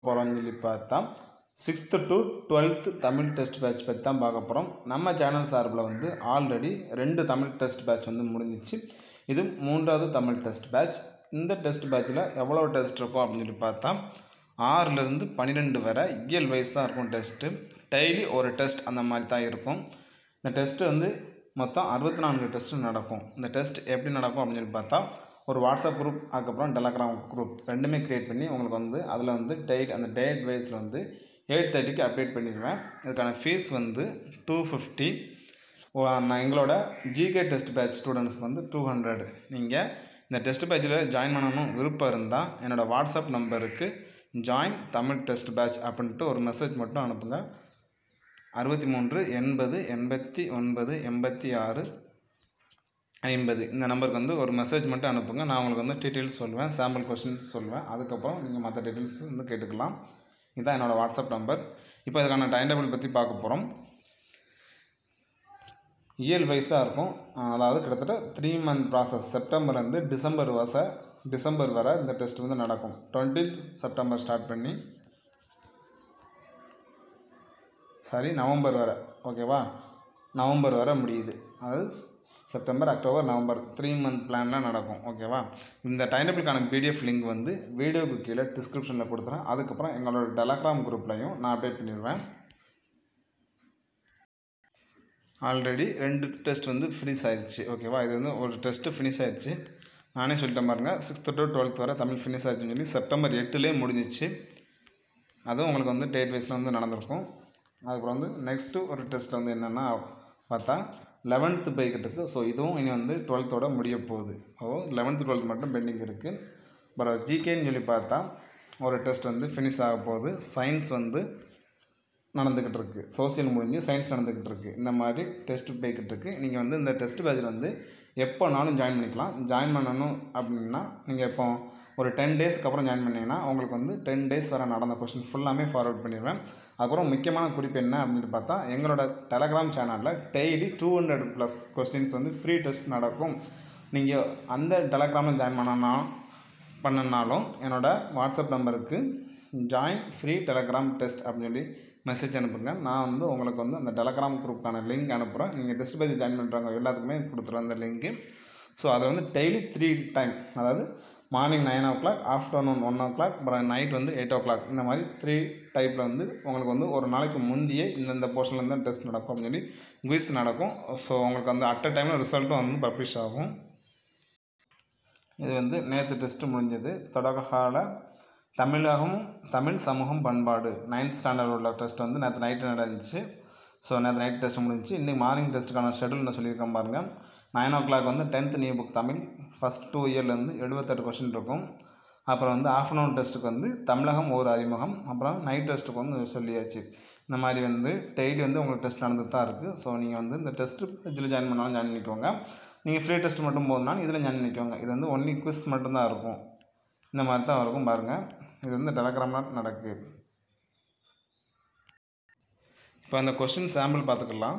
போகிறோம்னு சொல்லி பார்த்தா sixth to twelfth Tamil test batch பற்றி தான் பார்க்க போகிறோம் நம்ம சேனல் சார்பில் வந்து ஆல்ரெடி ரெண்டு தமிழ் டெஸ்ட் பேட்ச் வந்து முடிஞ்சிச்சு இது மூன்றாவது தமிழ் டெஸ்ட் பேட்ச் இந்த டெஸ்ட் பேட்சில் எவ்வளோ டெஸ்ட் இருக்கும் அப்படின்னு சொல்லி பார்த்தா ஆறுலேருந்து பன்னிரெண்டு வரை இயல் வைஸ் தான் இருக்கும் டெஸ்ட்டு டெய்லி ஒரு டெஸ்ட் அந்த மாதிரி தான் இருக்கும் இந்த டெஸ்ட்டு வந்து மொத்தம் அறுபத்தி நான்கு டெஸ்ட்டு நடக்கும் இந்த டெஸ்ட் எப்படி நடக்கும் அப்படின்னு சொல்லி பார்த்தா ஒரு வாட்ஸ்அப் குரூப் அதுக்கப்புறம் டெலகிராம் குரூப் ரெண்டுமே க்ரியேட் பண்ணி உங்களுக்கு வந்து அதில் வந்து டேட் அந்த டேட் வைஸில் வந்து எயிட் தேர்ட்டிக்கு அப்டேட் பண்ணிடுவேன் இதுக்கான ஃபீஸ் வந்து டூ ஃபிஃப்டி நான் எங்களோட ஜிகே டெஸ்ட் பேட்ச் ஸ்டூடெண்ட்ஸ்க்கு வந்து டூ ஹண்ட்ரட் நீங்கள் இந்த டெஸ்ட் பேட்சில் ஜாயின் பண்ணணும் விருப்பம் இருந்தால் என்னோடய வாட்ஸ்அப் நம்பருக்கு ஜாயின் தமிழ் டெஸ்ட் பேட்ச் அப்படின்ட்டு ஒரு மெசேஜ் மட்டும் அனுப்புங்க அறுபத்தி மூன்று எண்பது எண்பத்தி ஒன்பது எண்பத்தி ஆறு ஐம்பது இந்த நம்பருக்கு வந்து ஒரு மெசேஜ் மட்டும் அனுப்புங்க நான் உங்களுக்கு வந்து டீட்டெயில்ஸ் சொல்லுவேன் சாம்பிள் கொஸ்டின் சொல்லுவேன் அதுக்கப்புறம் நீங்கள் மற்ற டீட்டெயில்ஸ் வந்து கேட்டுக்கலாம் இதுதான் என்னோடய வாட்ஸ்அப் நம்பர் இப்போ இதுக்கான டைம் டேபிள் பற்றி பார்க்க போகிறோம் இயல் வைஸ் தான் இருக்கும் அதாவது கிட்டத்தட்ட த்ரீ மந்த் ப்ராசஸ் செப்டம்பர்லேருந்து டிசம்பர் வச டிசம்பர் வரை இந்த டெஸ்ட் வந்து நடக்கும் டுவெண்ட்டித் செப்டம்பர் ஸ்டார்ட் பண்ணி சாரி நவம்பர் வரை ஓகேவா நவம்பர் வரை முடியுது அதாவது September October November three month பிளான்லாம் நடக்கும் ஓகேவா இந்த டைம் டேபிளுக்கான பிடிஎஃப் லிங்க் வந்து வீடியோக்கு கீழே டிஸ்கிரிப்ஷனில் கொடுத்துறேன் அதுக்கப்புறம் எங்களோட டெலகிராம் குரூப்லையும் நான் அப்டேட் பண்ணிடுவேன் ஆல்ரெடி ரெண்டு டெஸ்ட் வந்து ஃபினிஷ் ஆயிடுச்சு ஓகேவா இது வந்து ஒரு டெஸ்ட்டு ஃபினிஷ் ஆயிடுச்சு நானே சொல்லிட்டேன் பாருங்கள் சிக்ஸ்த்து டு டுவெல்த் வரை தமிழ் ஃபினிஷ் ஆயிடுச்சுன்னு சொல்லி செப்டம்பர் எட்டுலேயே முடிஞ்சிச்சு அதுவும் உங்களுக்கு வந்து டேட் வைஸில் வந்து நடந்திருக்கும் அதுக்கப்புறம் வந்து நெக்ஸ்ட்டு ஒரு டெஸ்ட் வந்து என்னென்னா பார்த்தா லெவன்த்து போய்கிட்டு ஸோ இதுவும் இனி வந்து டுவெல்த்தோட முடிய போகுது ஓ லெவன்த்து டுவெல்த் மட்டும் பெண்டிங் இருக்குது அப்புறம் ஜிகேன்னு சொல்லி பார்த்தா ஒரு டெஸ்ட் வந்து ஃபினிஷ் ஆக போகுது சயின்ஸ் வந்து நடந்துக்கிட்டு இருக்குது சோசியல் முடிஞ்சு சயின்ஸ் நடந்துக்கிட்டு இருக்குது இந்த மாதிரி டெஸ்ட் போய்கிட்டு இருக்கு நீங்கள் வந்து இந்த டெஸ்ட் பேஜில் வந்து எப்போனாலும் ஜாயின் பண்ணிக்கலாம் ஜாயின் பண்ணணும் அப்படின்னா நீங்கள் இப்போ ஒரு டென் டேஸ்க்கு அப்புறம் ஜாயின் பண்ணிங்கன்னா உங்களுக்கு வந்து டென் டேஸ் வரை நடந்த கொஸ்டின் ஃபுல்லாமே ஃபார்வர்ட் பண்ணிடுவேன் அதுக்கப்புறம் முக்கியமான குறிப்பு என்ன அப்படின்னு பார்த்தா எங்களோட டெலகிராம் சேனலில் daily two hundred plus questions வந்து ஃப்ரீ டெஸ்ட் நடக்கும் நீங்கள் அந்த டெலகிராமில் ஜாயின் பண்ணனா பண்ணனாலும் என்னோடய வாட்ஸ்அப் நம்பருக்கு ஜாயின் ஃப்ரீ டெலகிராம் டெஸ்ட் அப்படின்னு சொல்லி மெசேஜ் அனுப்புங்க நான் வந்து உங்களுக்கு வந்து அந்த டெலகிராம் குரூப்புக்கான லிங்க் அனுப்புகிறேன் நீங்கள் டெஸ்ட் பேஜ் ஜாயின் பண்ணுறவங்க எல்லாத்துக்குமே கொடுத்துருவேன் அந்த லிங்க்கு ஸோ அதை வந்து டெய்லி த்ரீ டைம் அதாவது morning nine o'clock afternoon one o'clock அப்புறம் நைட் வந்து எயிட் ஓ கிளாக் இந்த மாதிரி த்ரீ டைப்பில் வந்து உங்களுக்கு வந்து ஒரு நாளைக்கு முந்தையே இந்தந்த போர்ஷனில் தான் டெஸ்ட் நடக்கும் அப்படின்னு சொல்லி குயிஸ் நடக்கும் ஸோ உங்களுக்கு வந்து அட் அ டைமில் ரிசல்ட்டும் வந்து பப்ளிஷ் ஆகும் இது வந்து நேற்று டெஸ்ட்டு முடிஞ்சது தொடக்ககால தமிழகம் தமிழ் சமூகம் பண்பாடு நைன்த் ஸ்டாண்டர்ட் உள்ள டெஸ்ட் வந்து நேற்று நைட்டு நடந்துச்சு ஸோ நேற்று நைட் டெஸ்ட் முடிஞ்சிச்சு இன்றைக்கி மார்னிங் டெஸ்ட்டுக்கான ஷெடியூல் நான் சொல்லியிருக்கேன் பாருங்கள் நைன் ஓ கிளாக் வந்து tenth new book Tamil first two இயர்லேருந்து எழுபத்தெட்டு கொஷின் இருக்கும் அப்புறம் வந்து ஆஃப்டர்நூன் டெஸ்ட்டுக்கு வந்து தமிழகம் ஒரு அறிமுகம் அப்புறம் நைட் டெஸ்ட்டுக்கு வந்து சொல்லியாச்சு இந்த மாதிரி வந்து டெய்லி வந்து உங்களுக்கு டெஸ்ட் நடந்துட்டு தான் இருக்குது ஸோ நீங்கள் வந்து இந்த டெஸ்ட்டு இதில் ஜாயின் பண்ணாலும் ஜாயின் பண்ணிக்கோங்க நீங்கள் ஃப்ரீ டெஸ்ட் மட்டும் போதுனாலும் இதில் ஜாயின் பண்ணிக்கோங்க இது வந்து ஒன்லி குவிஸ் மட்டும்தான் இருக்கும் இந்த மாதிரி தான் இருக்கும் பாருங்கள் இது வந்து டெலகிராமில் நடக்குது இப்போ அந்த கொஸ்டின் சாம்பிள் பார்த்துக்கலாம்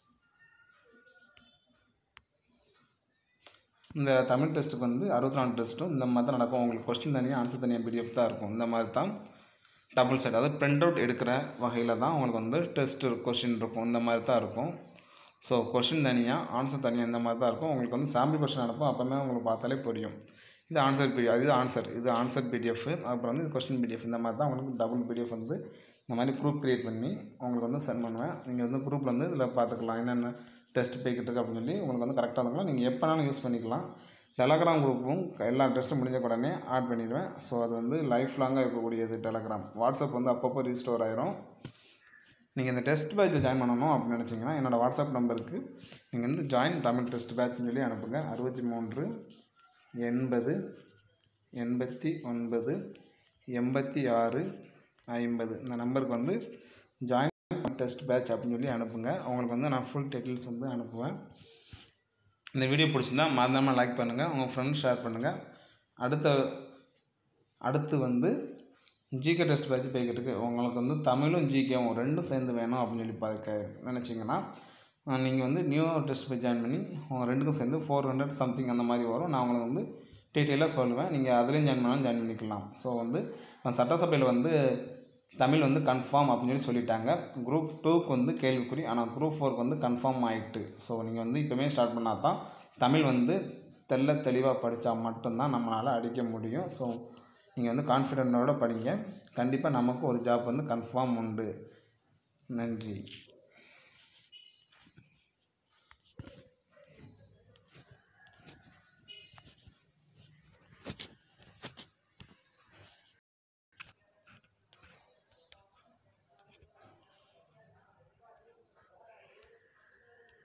இந்த தமிழ் டெஸ்ட்டுக்கு வந்து அறுபத்தி நாலு டெஸ்ட்டும் இந்த மாதிரி தான் நடக்கும் உங்களுக்கு கொஸ்டின் தனியாக ஆன்சர் தனியாக பிடிஎஃப் தான் இருக்கும் இந்த மாதிரி தான் டபுள் சைட் அதாவது பிரிண்ட் அவுட் எடுக்கிற வகையில் தான் உங்களுக்கு வந்து டெஸ்ட் கொஸ்டின் இருக்கும் இந்த மாதிரி தான் இருக்கும் ஸோ கொஸ்டின் தனியாக ஆன்சர் தனியாக இந்த மாதிரி தான் இருக்கும் உங்களுக்கு வந்து சாம்பிள் கொஸ்டின் அனுப்பும் அப்போமே உங்களுக்கு பார்த்தாலே புரியும் இது ஆன்சர் பிடிஎஃப் இது ஆன்சர் இது ஆன்சர் பிடிஎஃப் அப்புறம் வந்து இது கொஸ்டின் பிடிஎஃப் இந்த மாதிரி தான் உங்களுக்கு டபுள் பிடிஎஃப் வந்து இந்த மாதிரி குரூப் க்ரியேட் பண்ணி உங்களுக்கு வந்து சென்ட் பண்ணுவேன் நீங்கள் வந்து குரூப்பில் வந்து இதில் பார்த்துக்கலாம் என்னென்ன டெஸ்ட் போய்கிட்டு இருக்கு அப்படின்னு சொல்லி உங்களுக்கு வந்து கரெக்டாக இருக்கலாம் நீங்கள் எப்போனாலும் யூஸ் பண்ணிக்கலாம் டெலகிராம் குரூப்பும் எல்லா டெஸ்ட்டும் முடிஞ்ச உடனே ஆட் பண்ணிடுவேன் ஸோ அது வந்து லைஃப் லாங்காக இருக்கக்கூடியது டெலகிராம் வாட்ஸ்அப் வந்து அப்பப்போ ரீஸ்டோர் ஆயிரும் நீங்கள் இந்த டெஸ்ட் பேட்சில் ஜாயின் பண்ணணும் அப்படின்னு நினச்சிங்கன்னா என்னோடய வாட்ஸ்அப் நம்பருக்கு நீங்கள் வந்து ஜாயின் தமிழ் டெஸ்ட் பேட்ச்னு சொல்லி அனுப்புங்க அறுபத்தி மூன்று எண்பது எண்பத்தி ஒன்பது எண்பத்தி ஆறு ஐம்பது இந்த நம்பருக்கு வந்து ஜாயின் டெஸ்ட் பேட்ச் அப்படின்னு சொல்லி அனுப்புங்க அவங்களுக்கு வந்து நான் ஃபுல் டீட்டெயில்ஸ் வந்து அனுப்புவேன் இந்த வீடியோ பிடிச்சிருந்தா மறந்தாமல் லைக் பண்ணுங்கள் உங்கள் ஃப்ரெண்ட்ஸ் ஷேர் பண்ணுங்கள் அடுத்த அடுத்து வந்து ஜிகே டெஸ்ட் பேட்ச் போய்கிட்டு இருக்கு உங்களுக்கு வந்து தமிழும் ஜிகேவும் ரெண்டும் சேர்ந்து வேணும் அப்படின்னு சொல்லி பார்க்க நினச்சிங்கன்னா நீங்கள் வந்து நியூ டெஸ்ட் பேட்ச் ஜாயின் பண்ணி உங்க ரெண்டுக்கும் சேர்ந்து ஃபோர் ஹண்ட்ரட் சம்திங் அந்த மாதிரி வரும் நான் உங்களுக்கு வந்து டீட்டெயிலாக சொல்லுவேன் நீங்கள் அதுலேயும் ஜாயின் பண்ணாலும் ஜாயின் பண்ணிக்கலாம் ஸோ வந்து அஹ் சட்டசபையில் வந்து தமிழ் வந்து கன்ஃபார்ம் அப்படின்னு சொல்லி சொல்லிட்டாங்க குரூப் டூக்கு வந்து கேள்விக்குறி ஆனால் குரூப் ஃபோருக்கு வந்து கன்ஃபார்ம் ஆகிட்டு ஸோ நீங்கள் வந்து இப்போமே ஸ்டார்ட் பண்ணால் தான் தமிழ் வந்து தெள்ள தெளிவாக படித்தா மட்டும்தான் நம்மளால் அடிக்க முடியும் ஸோ நீங்கள் வந்து கான்ஃபிடென்ட்டோட படிங்க கண்டிப்பாக நமக்கு ஒரு ஜாப் வந்து கன்ஃபார்ம் உண்டு நன்றி